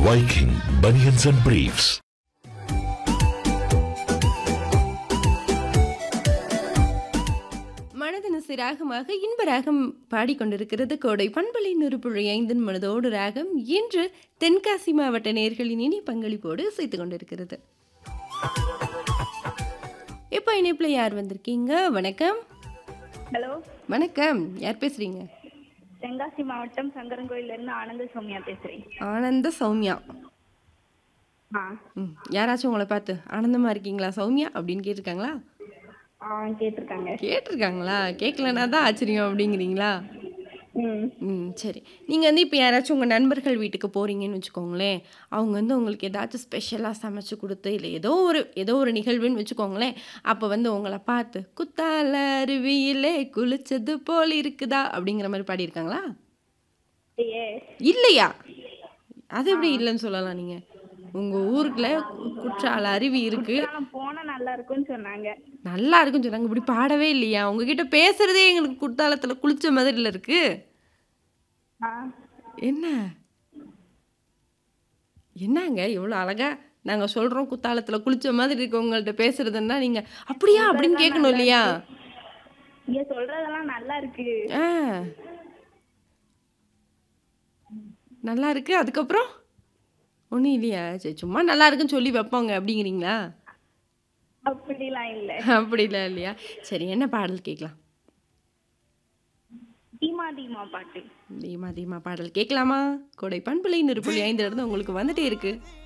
Viking Bunions and Briefs. மனதினசு ராகமாக இன்ப ராகம் பாடிக்கொண்டிருக்கிறது கோடை பண்பலை நுறுப்புழை ஐந்தின் மனதோடு ராகம் இன்று தென்காசி மாவட்ட நேர்களின் இனி பங்களிப்போடு இசைத்து கொண்டிருக்கிறது இப்போ இணைப்பில் யார் வந்திருக்கீங்க வணக்கம் ஹலோ வணக்கம் யார் பேசுறீங்க தென்காசி மாவட்டம் சங்கரன்கோயில்ல இருந்து ஆனந்த சௌமியா பேசுறேன் ஆனந்த சௌமியா ஆ ம் யாராச்சும் உங்களை பார்த்து ஆனந்தமா இருக்கீங்களா சௌமியா அப்படின்னு கேட்டிருக்காங்களா ஆ கேட்டிருக்காங்க கேட்டிருக்காங்களா கேட்கலனா தான் ஆச்சரியம் அப்படிங்கிறீங்களா ம் ம் சரி நீங்கள் வந்து இப்போ யாராச்சும் உங்கள் நண்பர்கள் வீட்டுக்கு போகிறீங்கன்னு வச்சுக்கோங்களேன் அவங்க வந்து உங்களுக்கு ஏதாச்சும் ஸ்பெஷலாக சமைச்சு கொடுத்து இல்லை ஏதோ ஒரு ஏதோ ஒரு நிகழ்வுன்னு வச்சுக்கோங்களேன் அப்போ வந்து உங்களை பார்த்து குத்தால அருவியிலே குளிச்சது போல் இருக்குதா அப்படிங்கிற மாதிரி பாடியிருக்காங்களா ஏ இல்லையா அது எப்படி இல்லைன்னு சொல்லலாம் நீங்கள் உங்கள் ஊருக்குள்ள குற்றால அருவி இருக்குது குற்றாலம் போனா நல்லா இருக்கும்னு சொன்னாங்க நல்லா இருக்குன்னு சொன்னாங்க இப்படி பாடவே இல்லையா உங்ககிட்ட பேசுறதே எங்களுக்கு குற்றாலத்தில் குளிச்ச மாதிரில இருக்கு ஆ என்ன என்னங்க இவ்வளோ அழகா நாங்கள் சொல்கிறோம் குத்தாலத்தில் குளிச்ச மாதிரி இருக்கு உங்கள்கிட்ட பேசுறதுன்னா நீங்கள் அப்படியா அப்படின்னு கேட்கணும் இல்லையா இங்க சொல்றதெல்லாம் நல்லா இருக்கு ஆ நல்லா இருக்கு அதுக்கப்புறம் ஒன்றும் இல்லையா சரி சும்மா நல்லா இருக்குன்னு சொல்லி வைப்போங்க அப்படிங்கிறீங்களா அப்படிலாம் இல்ல அப்படிலாம் இல்லையா சரி என்ன பாடல் கேட்கலாம் தீமா தீமா பாட்டு தீமா தீமா பாடல் கேட்கலாமா கோடை பண்புலை நெருப்புள்ளி ஐந்து இருந்து உங்களுக்கு வந்துட்டே இருக்கு